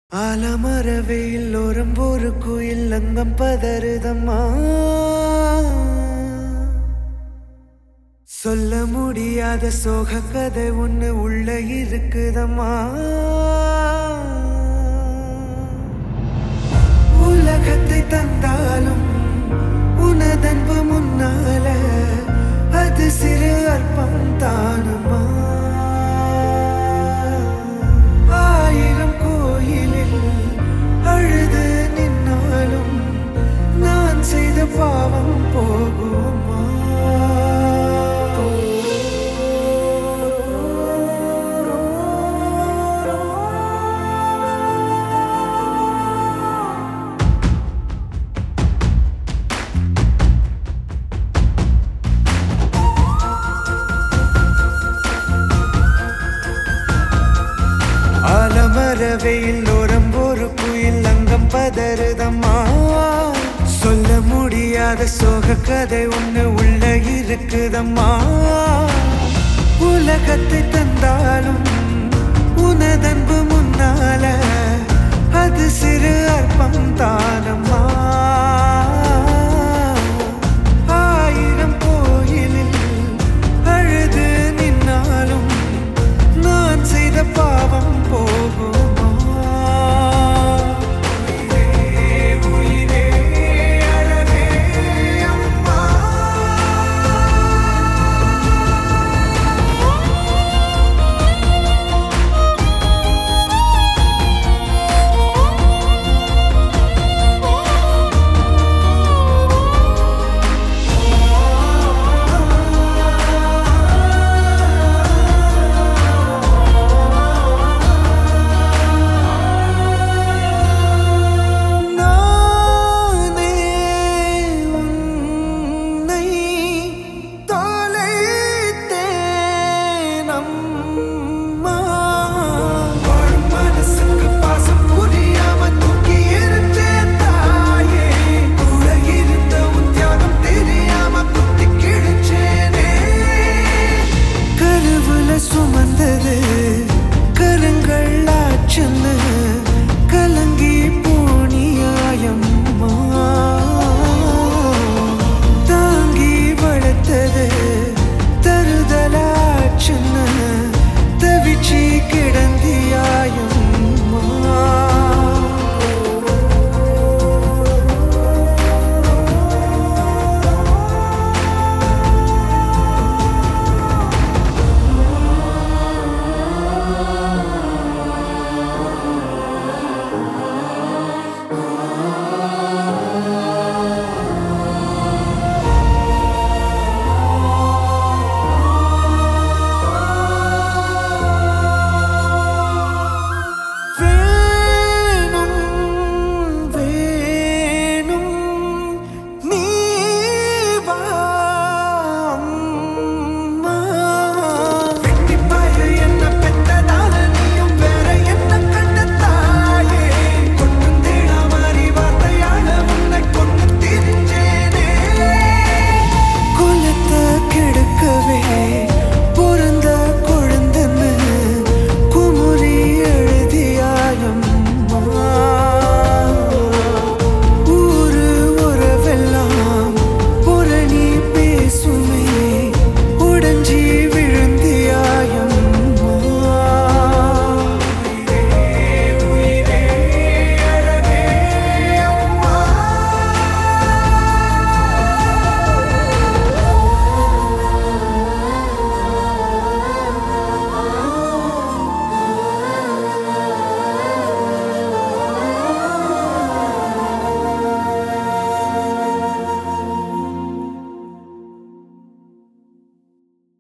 ஆலமர வெயில் ஒரு குயில் அங்கம் பதறுதம்மா சொல்ல முடியாத சோக கதை ஒண்ணு உள்ள இருக்குதம்மா உலகத்தை தந்தாலும் உனதன்பு முன்னால அது சிறு அற்பம் தானம்மா ஆயிரம் கோயிலில் அழுது நின்னாலும் நான் செய்த பாவம் போகுமா ஆலமர வெயில் ஒரு குயில் அங்கம் பதறுதம்மா சொல்ல முடியாத சோக கதை ஒண்ணு உள்ள இருக்குதம்மா உலகத்தை தந்தாலும் உனதன்பு